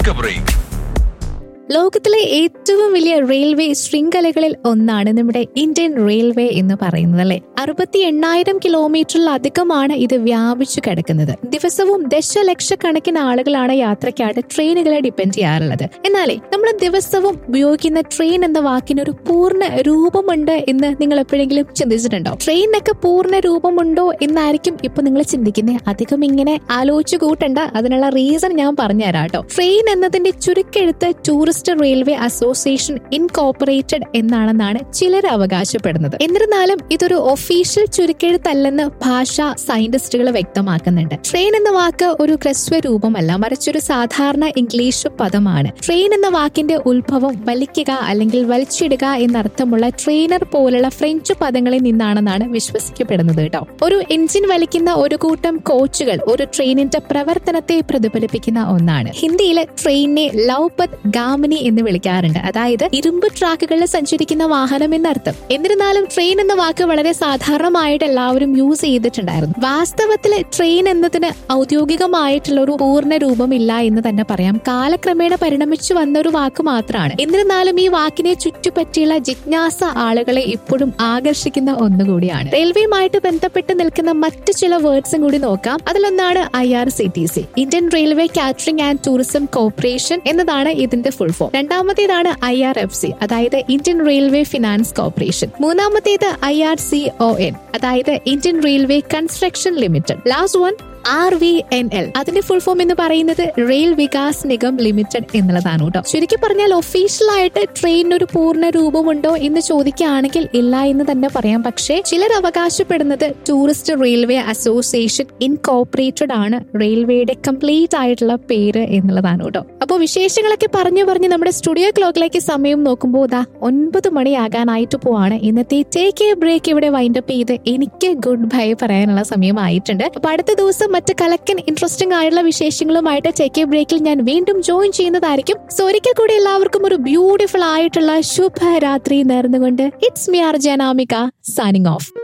take a break ലോകത്തിലെ ഏറ്റവും വലിയ റെയിൽവേ ശൃംഖലകളിൽ ഒന്നാണ് നമ്മുടെ ഇന്ത്യൻ റെയിൽവേ എന്ന് പറയുന്നത് അല്ലെ അറുപത്തി എണ്ണായിരം കിലോമീറ്ററിലധികമാണ് ഇത് വ്യാപിച്ചു കിടക്കുന്നത് ദിവസവും ദശലക്ഷക്കണക്കിന് ആളുകളാണ് യാത്രയ്ക്കായിട്ട് ട്രെയിനുകളെ ഡിപ്പെൻഡ് ചെയ്യാറുള്ളത് എന്നാലേ നമ്മൾ ദിവസവും ഉപയോഗിക്കുന്ന ട്രെയിൻ എന്ന വാക്കിന് ഒരു പൂർണ്ണ രൂപമുണ്ട് എന്ന് നിങ്ങൾ എപ്പോഴെങ്കിലും ചിന്തിച്ചിട്ടുണ്ടോ ട്രെയിനൊക്കെ പൂർണ്ണ രൂപമുണ്ടോ എന്നായിരിക്കും ഇപ്പൊ നിങ്ങൾ ചിന്തിക്കുന്നത് അധികം ഇങ്ങനെ ആലോചിച്ചു കൂട്ടണ്ട അതിനുള്ള റീസൺ ഞാൻ പറഞ്ഞുതരാം കേട്ടോ ട്രെയിൻ എന്നതിന്റെ ചുരുക്കെഴുത്ത് ടൂറിസ്റ്റ് റെയിൽവേ അസോസിയേഷൻ ഇൻകോപ്പറേറ്റഡ് എന്നാണെന്നാണ് ചിലർ അവകാശപ്പെടുന്നത് എന്നിരുന്നാലും ഇതൊരു ഒഫീഷ്യൽ ചുരുക്കെഴുത്തല്ലെന്ന് ഭാഷാ സയന്റിസ്റ്റുകൾ വ്യക്തമാക്കുന്നുണ്ട് ട്രെയിൻ എന്ന വാക്ക് ഒരു ഹ്രസ്വ രൂപമല്ല മറിച്ചൊരു സാധാരണ ഇംഗ്ലീഷ് പദമാണ് ട്രെയിൻ എന്ന വാക്കിന്റെ ഉത്ഭവം വലിക്കുക അല്ലെങ്കിൽ വലിച്ചിടുക എന്നർത്ഥമുള്ള ട്രെയിനർ പോലുള്ള ഫ്രഞ്ച് പദങ്ങളിൽ നിന്നാണെന്നാണ് വിശ്വസിക്കപ്പെടുന്നത് കേട്ടോ ഒരു എഞ്ചിൻ വലിക്കുന്ന ഒരു കൂട്ടം കോച്ചുകൾ ഒരു ട്രെയിനിന്റെ പ്രവർത്തനത്തെ പ്രതിഫലിപ്പിക്കുന്ന ഒന്നാണ് ഹിന്ദിയിൽ ട്രെയിനിനെ ലൗപത് ഗാമിനി എന്ന് വിളിക്കാറുണ്ട് അതായത് ഇരുമ്പ് ട്രാക്കുകളിൽ സഞ്ചരിക്കുന്ന വാഹനം എന്നർത്ഥം എന്നിരുന്നാലും ട്രെയിൻ എന്ന വാക്ക് വളരെ സാധാരണമായിട്ട് എല്ലാവരും യൂസ് ചെയ്തിട്ടുണ്ടായിരുന്നു വാസ്തവത്തിൽ ട്രെയിൻ എന്നതിന് ഔദ്യോഗികമായിട്ടുള്ള ഒരു പൂർണ്ണ രൂപമില്ല എന്ന് തന്നെ പറയാം കാലക്രമേണ പരിണമിച്ചു വന്ന ഒരു വാക്ക് മാത്രമാണ് എന്നിരുന്നാലും ഈ വാക്കിനെ ചുറ്റുപറ്റിയുള്ള ജിജ്ഞാസ ആളുകളെ ഇപ്പോഴും ആകർഷിക്കുന്ന ഒന്നുകൂടിയാണ് റെയിൽവേയുമായിട്ട് ബന്ധപ്പെട്ട് നിൽക്കുന്ന മറ്റു ചില വേർഡ്സും കൂടി നോക്കാം അതിലൊന്നാണ് I R C T C Indian railway catering and tourism corporation എന്നതാണ് ഇതിന്റെ ഫുൾ ഫോം രണ്ടാമത്തേതാണ് ഐ ആർ എഫ് സി അതായത് ഇന്ത്യൻ റെയിൽവേ ഫിനാൻസ് കോർപ്പറേഷൻ മൂന്നാമത്തേത് I R C O N അതായത് Indian railway construction limited last one R V N L അതിന്റെ full form എന്ന് പറയുന്നത് rail Vikas Nigam limited എന്നുള്ളതാണ് കേട്ടോ ചുരുക്കി പറഞ്ഞാൽ ഒഫീഷ്യൽ ആയിട്ട് ട്രെയിനിന് ഒരു പൂർണ്ണ രൂപമുണ്ടോ എന്ന് ചോദിക്കുകയാണെങ്കിൽ ഇല്ല എന്ന് തന്നെ പറയാം പക്ഷേ ചിലർ അവകാശപ്പെടുന്നത് ടൂറിസ്റ്റ് റെയിൽവേ അസോസിയേഷൻ ഇൻകോപ്പറേറ്റഡ് ആണ് റെയിൽവേയുടെ കംപ്ലീറ്റ് ആയിട്ടുള്ള പേര് എന്നുള്ളതാണ് കേട്ടോ അപ്പോൾ വിശേഷങ്ങളൊക്കെ പറഞ്ഞു പറഞ്ഞ് നമ്മുടെ സ്റ്റുഡിയോ ക്ലോക്കിലേക്ക് സമയം നോക്കുമ്പോൾ ഇതാ ഒൻപത് മണിയാകാനായിട്ട് പോവാണ് ഇന്നത്തെ ടേക്ക് എ ബ്രേക്ക് ഇവിടെ വൈൻഡപ്പ് ചെയ്ത് എനിക്ക് ഗുഡ് ബൈ പറയാനുള്ള സമയമായിട്ടുണ്ട് അപ്പൊ അടുത്ത ദിവസം മറ്റ് കലക്കൻ ഇൻട്രസ്റ്റിംഗ് ആയിട്ടുള്ള വിശേഷങ്ങളുമായിട്ട് ടേക്ക് എ ബ്രേക്കിൽ ഞാൻ വീണ്ടും ജോയിൻ ചെയ്യുന്നതായിരിക്കും സോ ഒരിക്കൽ കൂടി എല്ലാവർക്കും ഒരു ബ്യൂട്ടിഫുൾ ആയിട്ടുള്ള ശുഭരാത്രി നേർന്നുകൊണ്ട് it's me R Janamika signing of